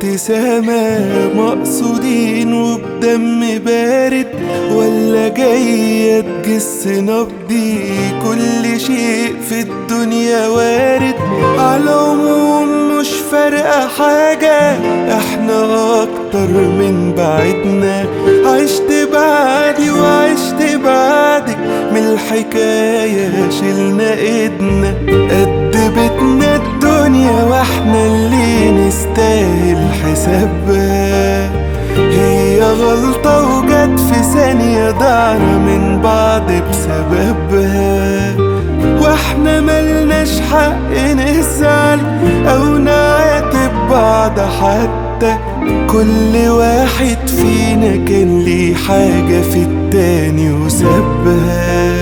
ابتسامة مقصودين وبدم بارد ولا جاية تجس نبضي كل شيء في الدنيا وارد على العموم مش فارقة حاجة احنا اكتر من بعدنا عشت بعدي وعشت بعدك من الحكاية شلنا ايدنا قد بيتنا الدنيا واحنا اللي نستاهل حسابها هي غلطة وجت في ثانية ضعنا من بعض بسببها واحنا ملناش حق نزعل او نعاتب بعض حتى كل واحد فينا كان ليه حاجة في التاني وسابها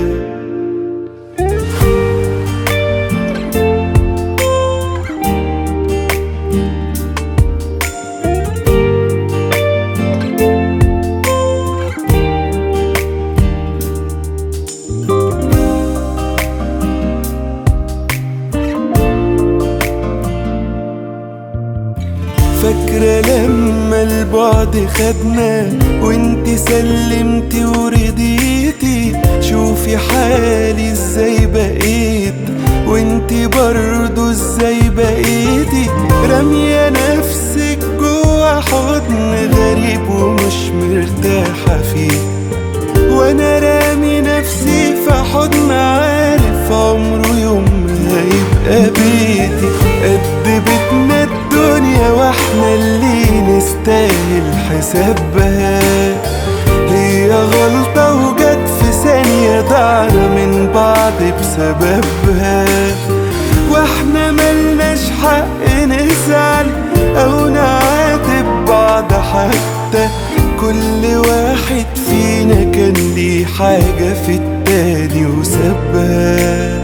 فاكرة لما البعد خدنا وانت سلمتي ورضيتي شوفي حالي ازاي بقيت وانت برضو ازاي بقيتي رامية نفسك جوا حضن غريب ومش مرتاحة فيه وانا رامي نفسي في حضن عارف عمره يوم ما هيبقى بيتي قد بيتنا الدنيا واحنا اللي نستاهل حسابها هي غلطة وجت في ثانية ضعنا من بعض بسببها واحنا ملناش حق نزعل او نعاتب بعض حتى كل واحد فينا كان ليه حاجة في التاني وسابها